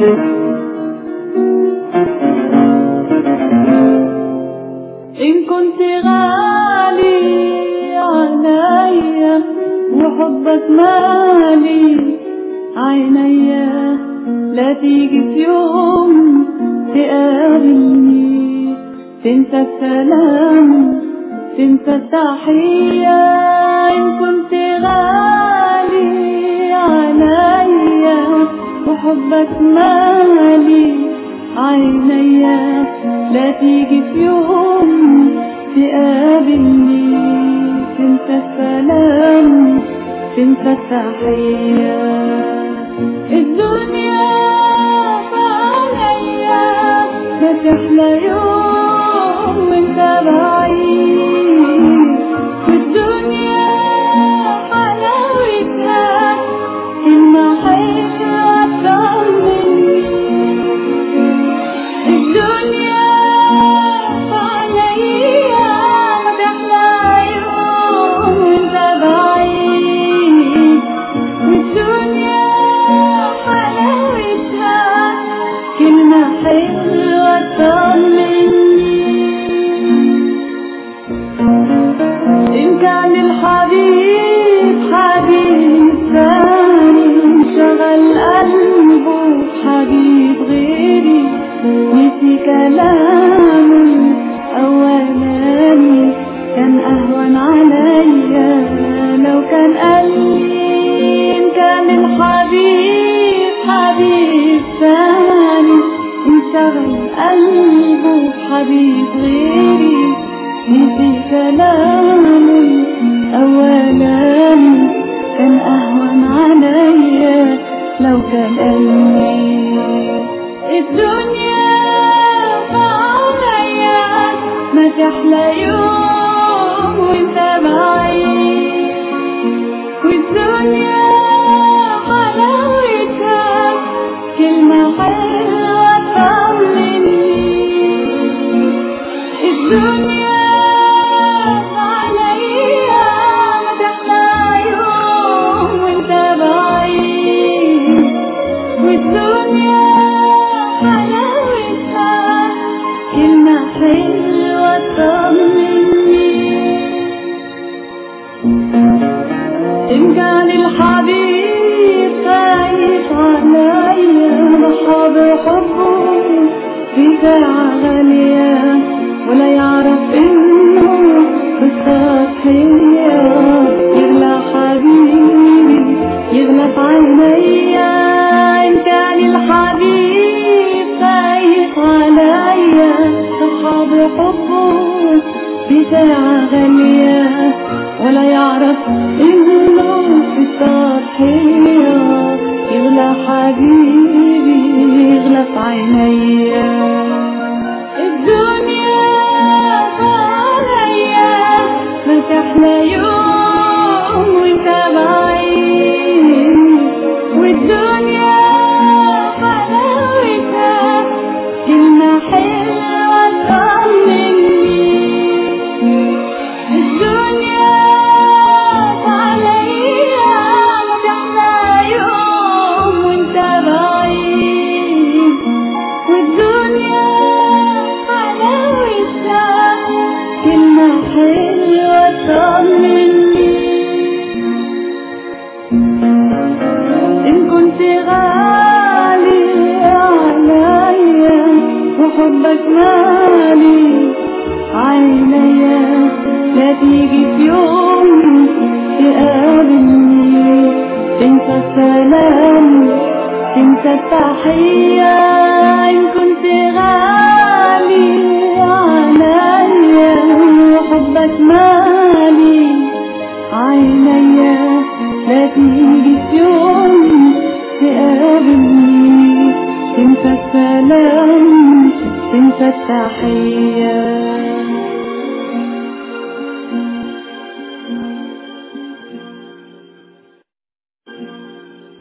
إن كنت غالي عليا وحبك مالي عينيا لا تيجي في يوم تقابلني تنسى السلام تنسى التحية إن كنت غالي عليا وحبك مالي عينيا لا تيجي في يوم تقابلني تنسى السلام تنسى التحية الدنيا عليا ما تحلى يوم وانت بعيد والدنيا حلاوتها إن حلوة تطمني الدنيا عليا ما تحلى يوم وانت بعيد والدنيا حلاوتها كلمة حلوة تطمني إن كان الحبيب حبيب ثاني شغل قلبه حبيب غيري نسي كلامه أولاني كان أهون عليا لو كان قلبي إن كان الحبيب حبيب ثاني انشغل قلبه حبيب غيري نسي كلامي أولاني كان أهون عليا لو كان قلبي الدنيا عليا ما تحلى يوم وانت بعيد والدنيا حلاوتها كلمة حلوة تطمني الدنيا عليا ما تحلى يوم وانت بعيد والدنيا حلاوتها كلمة حلوة تطمني إن كان الحبيب خايف عليا بحاضر حبه في ساعة غالية ولا يعرف إنه بالسطحية يغلى حبيبي يغلى في عينيا إن كان الحبيب خايف عليا بحاضر حبه في ساعة غالية ولا يعرف إنه في التضحية يغلى حبيبي يغلى في عينيا الدنيا عليا ما تحلى يوم وانت بعيد والدنيا حلاوتها كلمة حلوة تطمني الدنيا عليا ما تحلى يوم وانت بعيد والدنيا حلاوتها كلمة حلوة تطمني إن كنت غالي عليا وحبك مالي عينيا لا تيجي في يوم تقابلني تنسى السلام تنسى التحية إن كنت غالي عليا وحبك مالي عينيا لا تيجي في يوم تقابلني تنسى السلام تنسى التحية